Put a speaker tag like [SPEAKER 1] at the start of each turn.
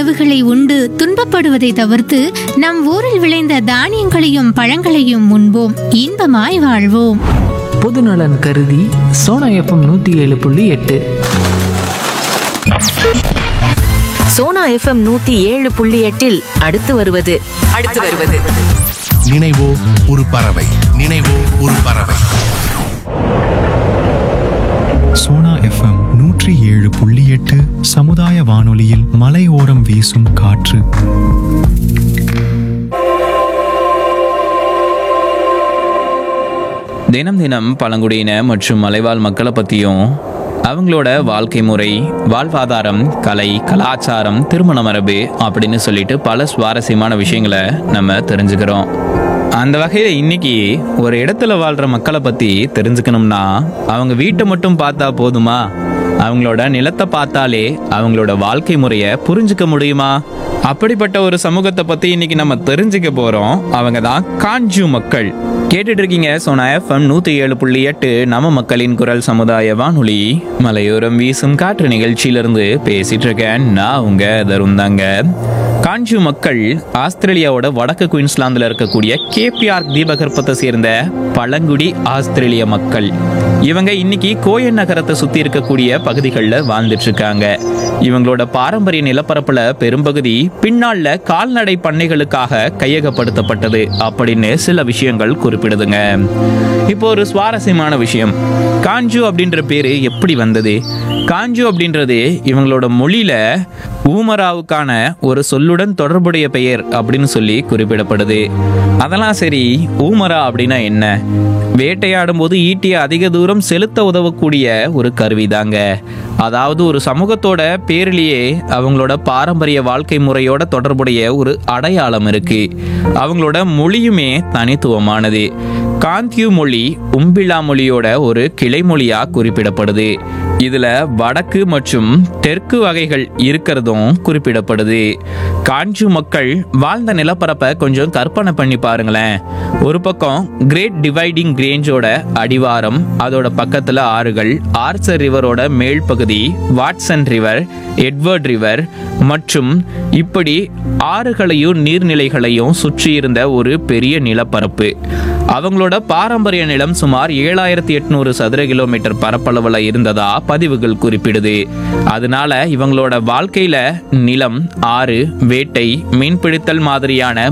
[SPEAKER 1] உணவுகளை உண்டு துன்பப்படுவதை தவிர்த்து நம் ஊரில் விளைந்த தானியங்களையும் பழங்களையும் உண்போம் இன்பமாய் வாழ்வோம்
[SPEAKER 2] பொதுநலன் கருதி சோனா எஃப்எம் நூற்றி ஏழு புள்ளி எட்டு
[SPEAKER 3] சோனா எஃப்எம் நூத்தி ஏழு புள்ளி எட்டில் அடுத்து வருவது அடுத்து வருவது
[SPEAKER 4] நினைவோ ஒரு பறவை நினைவோ ஒரு பறவை
[SPEAKER 5] சோனா எஃப்எம் நூற்றி ஏழு புள்ளி எட்டு சமுதாய வானொலியில் மலையோரம் வீசும் காற்று
[SPEAKER 6] தினம் தினம் பழங்குடியின மற்றும் மலைவாழ் மக்களை பற்றியும் அவங்களோட வாழ்க்கை முறை வாழ்வாதாரம் கலை கலாச்சாரம் திருமண மரபு அப்படின்னு சொல்லிட்டு பல சுவாரஸ்யமான விஷயங்களை நம்ம தெரிஞ்சுக்கிறோம் அந்த வகையில் இன்னைக்கு ஒரு இடத்துல வாழ்கிற மக்களை பற்றி தெரிஞ்சுக்கணும்னா அவங்க வீட்டை மட்டும் பார்த்தா போதுமா அவங்களோட நிலத்தை பார்த்தாலே அவங்களோட வாழ்க்கை முறையை புரிஞ்சுக்க முடியுமா அப்படிப்பட்ட ஒரு சமூகத்தை பத்தி இன்னைக்கு நம்ம தெரிஞ்சுக்க போறோம் அவங்க தான் காஞ்சு மக்கள் கேட்டுட்டு இருக்கீங்க சோனா எஃப்எம் நூத்தி ஏழு புள்ளி எட்டு நம்ம மக்களின் குரல் சமுதாய வானொலி மலையோரம் வீசும் காற்று நிகழ்ச்சியிலிருந்து பேசிட்டு இருக்கேன் நான் உங்க தருண் தாங்க காஞ்சு மக்கள் ஆஸ்திரேலியாவோட வடக்கு குயின்ஸ்லாந்துல இருக்கக்கூடிய கேபிஆர் தீபகற்பத்தை சேர்ந்த பழங்குடி ஆஸ்திரேலிய மக்கள் இவங்க இன்னைக்கு கோயன் நகரத்தை சுத்தி இருக்கக்கூடிய பகுதிகளில் வாழ்ந்துட்டு இருக்காங்க இவங்களோட பாரம்பரிய நிலப்பரப்புல பெரும்பகுதி பின்னால கால்நடை பண்ணைகளுக்காக கையகப்படுத்தப்பட்டது அப்படின்னு சில விஷயங்கள் குறிப்பிடுதுங்க இப்போ ஒரு சுவாரஸ்யமான விஷயம் காஞ்சு அப்படின்ற பேரு எப்படி வந்தது காஞ்சு அப்படின்றது இவங்களோட மொழியில ஊமராவுக்கான ஒரு சொல்லுடன் தொடர்புடைய பெயர் அப்படின்னு சொல்லி குறிப்பிடப்படுது அதெல்லாம் சரி ஊமரா அப்படின்னா என்ன வேட்டையாடும் போது ஈட்டியை அதிக தூரம் செலுத்த உதவக்கூடிய ஒரு கருவிதாங்க அதாவது ஒரு சமூகத்தோட பேரிலேயே அவங்களோட பாரம்பரிய வாழ்க்கை முறையோட தொடர்புடைய ஒரு அடையாளம் இருக்கு அவங்களோட மொழியுமே தனித்துவமானது காந்தியு மொழி உம்பிளா மொழியோட ஒரு கிளை மொழியா குறிப்பிடப்படுது இதுல வடக்கு மற்றும் தெற்கு வகைகள் இருக்கிறதும் குறிப்பிடப்படுது காஞ்சு மக்கள் வாழ்ந்த நிலப்பரப்பை கொஞ்சம் கற்பனை பண்ணி பாருங்களேன் ஒரு பக்கம் கிரேட் டிவைடிங் ரேஞ்சோட அடிவாரம் அதோட பக்கத்துல ஆறுகள் ஆர்சர் ரிவரோட மேல் பகுதி வாட்சன் ரிவர் எட்வர்ட் ரிவர் மற்றும் இப்படி ஆறுகளையும் நீர்நிலைகளையும் சுற்றி இருந்த ஒரு பெரிய நிலப்பரப்பு அவங்களோட பாரம்பரிய நிலம் சுமார் ஏழாயிரத்தி எட்நூறு சதுர கிலோமீட்டர் பரப்பளவுல இருந்ததா பதிவுகள் குறிப்பிடுது அதனால இவங்களோட வாழ்க்கையில நிலம் ஆறு வேட்டை மீன்பிடித்தல் மாதிரியான